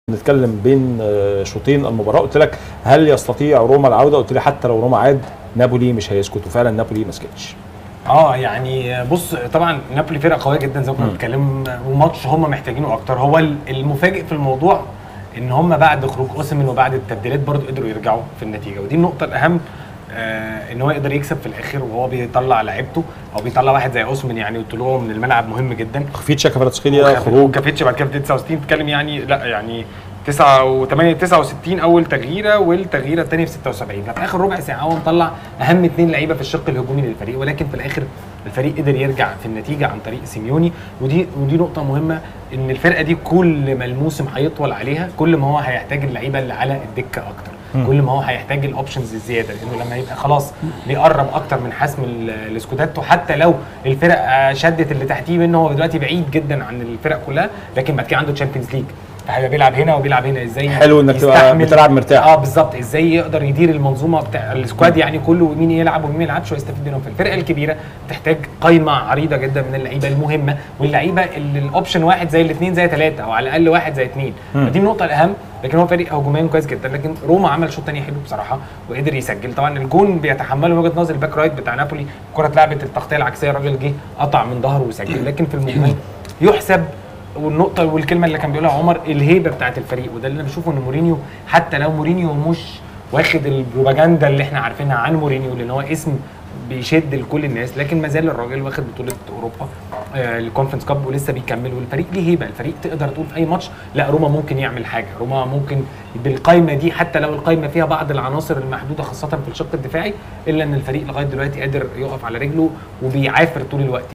نتكلم بين آه، شوطين المباراه قلت لك هل يستطيع روما العوده قلت لي حتى لو روما عاد نابولي مش هيسكت وفعلا نابولي ما سكتش اه يعني بص طبعا نابولي فرقه قويه جدا زي ما كنا بنتكلم وماتش هم محتاجينه اكتر هو ال- المفاجئ في الموضوع ان هم بعد خروج اوسمن وبعد التبديلات برضو قدروا يرجعوا في النتيجه ودي النقطه الاهم آه ان هو يقدر يكسب في الاخر وهو بيطلع لعيبته او بيطلع واحد زي اوسمن يعني طلوعه من الملعب مهم جدا خفيتشا كفاراتسخيليا خروج كافيتش بعد كده في 69 بتتكلم يعني لا يعني 9 و8 69 اول تغييره والتغييره الثانيه في 76 ففي اخر ربع ساعه هو مطلع اهم اثنين لعيبه في الشق الهجومي للفريق ولكن في الاخر الفريق قدر يرجع في النتيجه عن طريق سيميوني ودي ودي نقطه مهمه ان الفرقه دي كل ما الموسم هيطول عليها كل ما هو هيحتاج اللعيبه اللي على الدكه اكتر كل ما هو هيحتاج الاوبشنز الزياده لانه لما يبقى خلاص بيقرب اكتر من حسم ال- السكوداتو حتى لو الفرق آه، شدت اللي تحتيه منه هو دلوقتي بعيد جدا عن الفرق كلها لكن بعد كده عنده تشامبيونز ليج فهيبقى بيلعب هنا وبيلعب هنا ازاي حلو إنك تبقى يستحمل- بتلعب مرتاح. اه بالظبط ازاي يقدر يدير المنظومه بتاع السكواد يعني كله ومين يلعب ومين ما يلعبش ويستفيد منهم في الفرقه الكبيره بتحتاج قايمه عريضه جدا من اللعيبه المهمه واللعيبه اللي الاوبشن واحد زي الاثنين زي ثلاثه او على الاقل واحد زي اثنين فدي النقطه الاهم لكن هو فريق هجوميا كويس جدا لكن روما عمل شوط تاني حلو بصراحه وقدر يسجل طبعا الجون بيتحمله من وجهه نظر الباك رايت بتاع نابولي الكره اتلعبت التغطيه العكسيه الراجل جه قطع من ظهره وسجل لكن في المجمل يحسب والنقطه والكلمه اللي كان بيقولها عمر الهيبه بتاعت الفريق وده اللي انا بشوفه ان مورينيو حتى لو مورينيو مش واخد البروباجندا اللي احنا عارفينها عن مورينيو لان هو اسم بيشد لكل الناس لكن ما زال الراجل واخد بطوله اوروبا آه الكونفرنس كاب ولسه بيكمل والفريق ليه هيبه الفريق تقدر تقول في اي ماتش لا روما ممكن يعمل حاجه روما ممكن بالقايمه دي حتى لو القايمه فيها بعض العناصر المحدوده خاصه في الشق الدفاعي الا ان الفريق لغايه دلوقتي قادر يقف على رجله وبيعافر طول الوقت